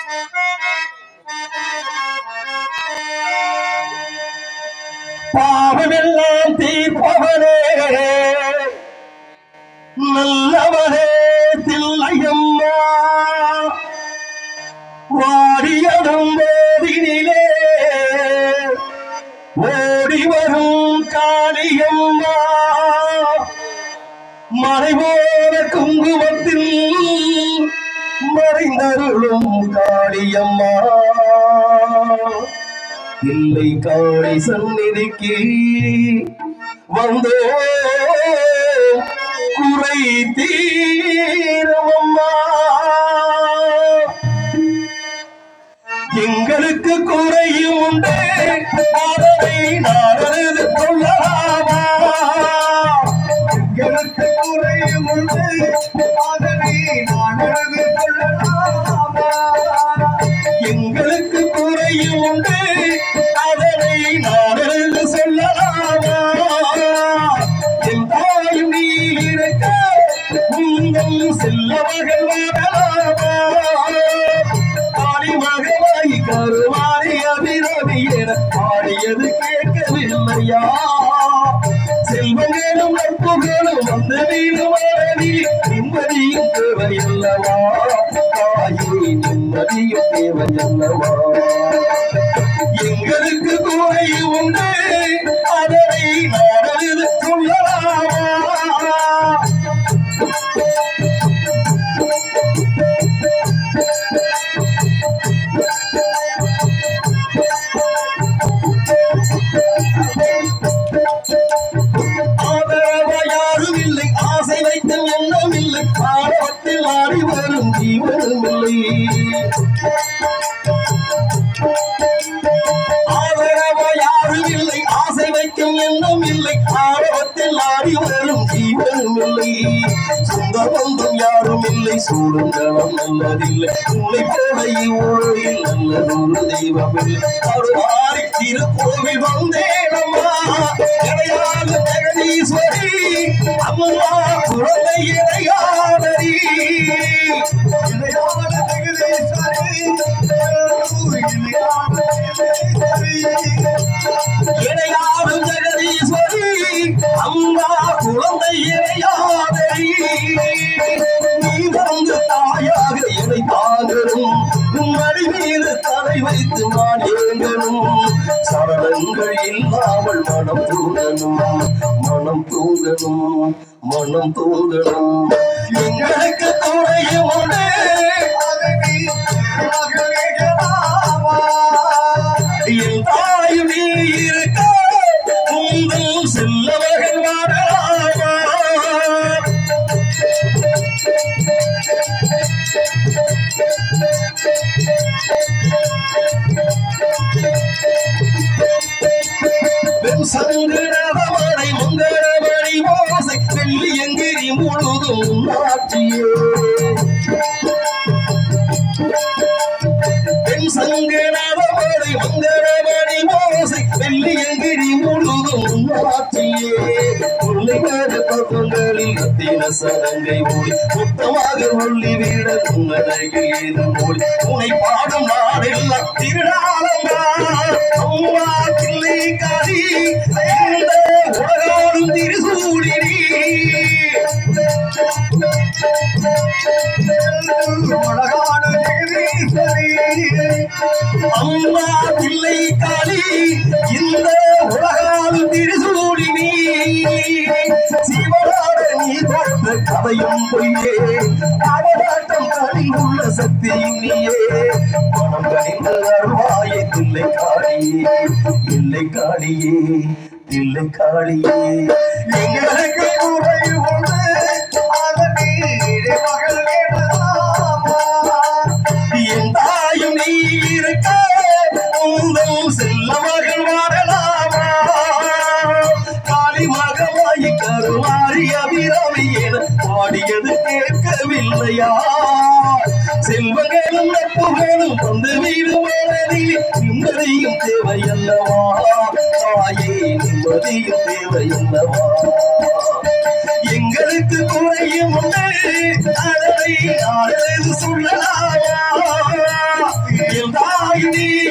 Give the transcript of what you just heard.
பாவமெல்லாம் தீர்ப்பவனே நல்லவனே தில்லையம்மா வாடியடும் போதினிலே ஓடி வரும் காளியம்மா மறைவோர குங்குமத்தில் மறைந்தருளும் காளியம்மா இல்லை காளி சந்நிதிக்கு வந்தோ குறை தீரமம்மா எங்களுக்கு குறையும் உண்டு அதனை நாடது கொள்ளலாமா எங்களுக்கு குறையும் உண்டு அதனை நான் அழுது கொள்ளலாமா எங்களுக்கு குறையும் உண்டு அதனை நாடது சொல்லலாமா என் தாயும் நீ இருக்க உங்கள் செல்ல மகள் வாழலாமா காளி மகளாய் கருவாரி அபிரவி என பாடியது கேட்கவில்லையா செல்வங்களும் நட்புகளும் வந்து வீடுமாறி நிம்மதியும் தேவையல்லவா தாயே நிம்மதியும் தேவையல்லவா எங்களுக்கு குறையும் உண்டு அதனை நாடது சொல்லலாமா ஆதரவ யாரும் இல்லை ஆசை வைத்த எண்ணம் இல்லை ஆரவத்தில் ஆடி வரும் ஜீவனும் இல்லை ஆதரவ யாரும் இல்லை ஆசை வைக்கும் எண்ணம் இல்லை ஆரவத்தில் ஆடி வரும் ஜீவனும் இல்லை சொந்த பந்தம் யாரும் இல்லை சூடுங்களம் நல்லதில்லை உன்னை போல இவ்வுலகில் நல்லதொரு தெய்வம் இல்லை அருவாரி திருக்கோவில் வந்தேனம்மா இடையாள ஜெகதீஸ்வரி அம்மா குழந்தை இடையாளரி இளையான ஜெகதீஸ்வரி இளையான ஜெகதீஸ்வரி இடையாளும் ஜெகதீஸ்வரி அம்மா குழந்தை இடையாளரி நீ வந்து தாயாக என்னை தாங்கணும் உம்மடி மீது தலை வைத்து நான் ஏங்கணும் சரணங்கள் இல்லாமல் மனம் தூங்கணும் மனம் தூங்கணும் மனம் தூங்கணும் எங்களுக்கு துணையும் உண்டு அதனை மகளேகலாமா என் தாயும் நீ இருக்க உங்கள் செல்லவர்கள் வாழலாமா வெண் சங்கரமனை மங்களமணி ஓசை வெள்ளி எங்கிரி முழுதும் நாட்டியே பெண் சங்கரமனை மங்களமணி ஓசை வெள்ளி எங்கிரி முழுதும் நாட்டியே உள்ளிவர பக்கங்களில் ரத்தின சதங்கை ஒளி மொத்தமாக உள்ளி வீட உன்னழகில் ஏது மொழி உனை பாடும் நாடெல்லாம் திருநாளம்மா அம்மா கிள்ளை காரி இந்த உலகாடும் திருசூடினி அழகான ஜெகதீஸ்வரி அம்மா பிள்ளை காளி இந்த உலகாலும் திருசூடினி சிவனாட நீ தொட்ட கதையும் பொய்யே அவராட்டம் களி உள்ள சக்தியும் நீயே மனம் கணிந்த அருவாயே தில்லை காளியே இல்லை காளியே இல்லை காளியே எங்களுக்கு குறையும் உண்டு அதனை மகள் கேட்கலாமா என் தாயும் நீ இருக்க உங்கள் செல்ல மகள் வாழலாமா காளி மகமாய் கருவாரி அபிராமி என பாடியது கேட்கவில்லையா செல்வங்களும் நட்புகளும் வந்து வீடு மனதில் நிம்மதியும் தேவையல்லவா தாயே நிம்மதியும் தேவையல்லவா எங்களுக்கு குறையும் உண்டு அதனை நாளது சொல்லலாமா நீ